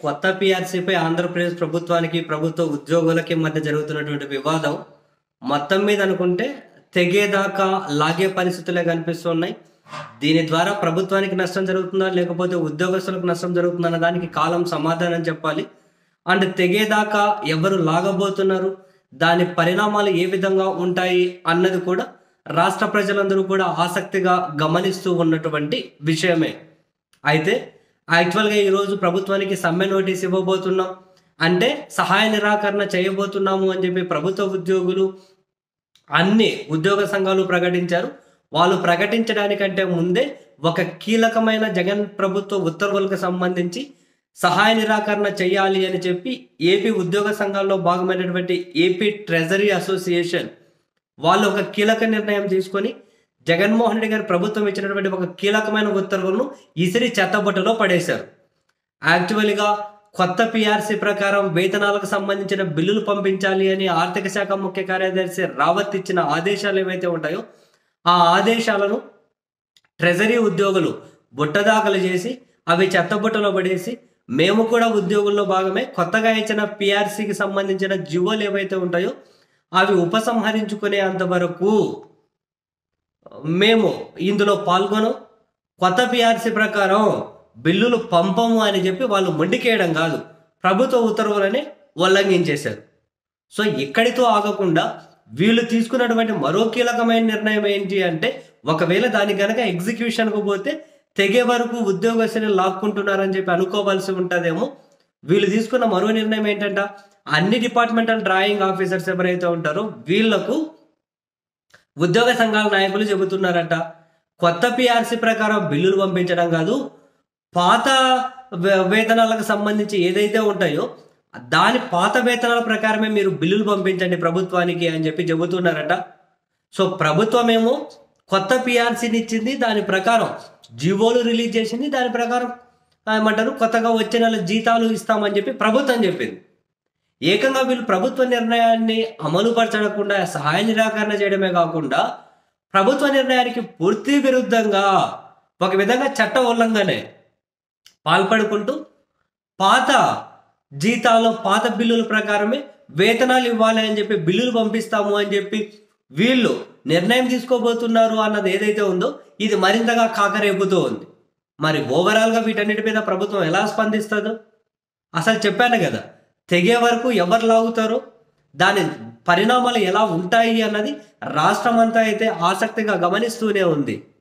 కొత్త పిఆర్సీపై ఆంధ్రప్రదేశ్ ప్రభుత్వానికి ప్రభుత్వ ఉద్యోగులకి మధ్య జరుగుతున్నటువంటి వివాదం మొత్తం మీద అనుకుంటే తెగేదాకా లాగే పరిస్థితులే కనిపిస్తున్నాయి దీని ద్వారా ప్రభుత్వానికి నష్టం జరుగుతుందా లేకపోతే ఉద్యోగస్తులకు నష్టం జరుగుతుందా అన్న దానికి కాలం సమాధానం చెప్పాలి అండ్ తెగేదాకా ఎవరు లాగబోతున్నారు దాని పరిణామాలు ఏ విధంగా ఉంటాయి అన్నది కూడా రాష్ట్ర ప్రజలందరూ కూడా ఆసక్తిగా గమనిస్తూ ఉన్నటువంటి విషయమే అయితే యాక్చువల్గా ఈరోజు ప్రభుత్వానికి సమ్మె నోటీస్ ఇవ్వబోతున్నాం అంటే సహాయ నిరాకరణ చేయబోతున్నాము అని చెప్పి ప్రభుత్వ ఉద్యోగులు అన్ని ఉద్యోగ సంఘాలు ప్రకటించారు వాళ్ళు ప్రకటించడానికంటే ముందే ఒక కీలకమైన జగన్ ప్రభుత్వ ఉత్తర్వులకు సంబంధించి సహాయ నిరాకరణ చేయాలి అని చెప్పి ఏపీ ఉద్యోగ సంఘాల్లో భాగమైనటువంటి ఏపీ ట్రెజరీ అసోసియేషన్ వాళ్ళు ఒక కీలక నిర్ణయం తీసుకొని జగన్మోహన్ రెడ్డి గారి ప్రభుత్వం ఇచ్చినటువంటి ఒక కీలకమైన ఉత్తర్వులను ఇసిరి చెత్తబుట్టలో పడేశారు యాక్చువల్గా కొత్త పిఆర్సీ ప్రకారం వేతనాలకు సంబంధించిన బిల్లులు పంపించాలి అని ఆర్థిక శాఖ ముఖ్య కార్యదర్శి రావత్ ఇచ్చిన ఆదేశాలు ఏవైతే ఉంటాయో ఆ ఆదేశాలను ట్రెజరీ ఉద్యోగులు బుట్టదాఖలు చేసి అవి చెత్తబుట్టలో పడేసి మేము కూడా ఉద్యోగుల్లో భాగమే కొత్తగా ఇచ్చిన పిఆర్సీకి సంబంధించిన జివోలు ఏవైతే ఉంటాయో అవి ఉపసంహరించుకునేంత వరకు మేము ఇందులో పాల్గొను కొత్త పిఆర్సీ ప్రకారం బిల్లులు పంపము అని చెప్పి వాళ్ళు మొండికేయడం కాదు ప్రభుత్వ ఉత్తర్వులని ఉల్లంఘించేశారు సో ఇక్కడితో ఆగకుండా వీళ్ళు తీసుకున్నటువంటి మరో కీలకమైన నిర్ణయం ఏంటి అంటే ఒకవేళ దాని కనుక ఎగ్జిక్యూషన్కు పోతే తెగే వరకు ఉద్యోగస్తులు లాక్కుంటున్నారని చెప్పి అనుకోవాల్సి ఉంటుందేమో వీళ్ళు తీసుకున్న మరో నిర్ణయం ఏంటంట అన్ని డిపార్ట్మెంటల్ డ్రాయింగ్ ఆఫీసర్స్ ఎవరైతే ఉంటారో వీళ్లకు ఉద్యోగ సంఘాల నాయకులు చెబుతున్నారట కొత్త పిఆర్సీ ప్రకారం బిల్లులు పంపించడం కాదు పాత వే- వేతనాలకు సంబంధించి ఏదైతే ఉంటాయో దాని పాత వేతనాల ప్రకారమే మీరు బిల్లులు పంపించండి ప్రభుత్వానికి అని చెప్పి చెబుతున్నారట సో ప్రభుత్వం ఏమో కొత్త పిఆర్సీని ఇచ్చింది దాని ప్రకారం జీవోలు రిలీజ్ చేసింది దాని ప్రకారం ఏమంటారు కొత్తగా వచ్చే నెల జీతాలు ఇస్తామని చెప్పి ప్రభుత్వం చెప్పింది ఏకంగా వీళ్ళు ప్రభుత్వ నిర్ణయాన్ని అమలు పరచకుండా సహాయ నిరాకరణ చేయడమే కాకుండా ప్రభుత్వ నిర్ణయానికి పూర్తి విరుద్ధంగా ఒక విధంగా చట్ట ఉల్లంఘనే పాల్పడుకుంటూ పాత జీతాలు పాత బిల్లుల ప్రకారమే వేతనాలు ఇవ్వాలి అని చెప్పి బిల్లులు పంపిస్తాము అని చెప్పి వీళ్ళు నిర్ణయం తీసుకోబోతున్నారు అన్నది ఏదైతే ఉందో ఇది మరింతగా కాకరేపుతూ ఉంది మరి ఓవరాల్గా వీటన్నిటి మీద ప్రభుత్వం ఎలా స్పందిస్తుందో అసలు చెప్పాను కదా తెగే వరకు ఎవరు లాగుతారో దాని పరిణామాలు ఎలా ఉంటాయి అన్నది రాష్ట్రం అంతా అయితే ఆసక్తిగా గమనిస్తూనే ఉంది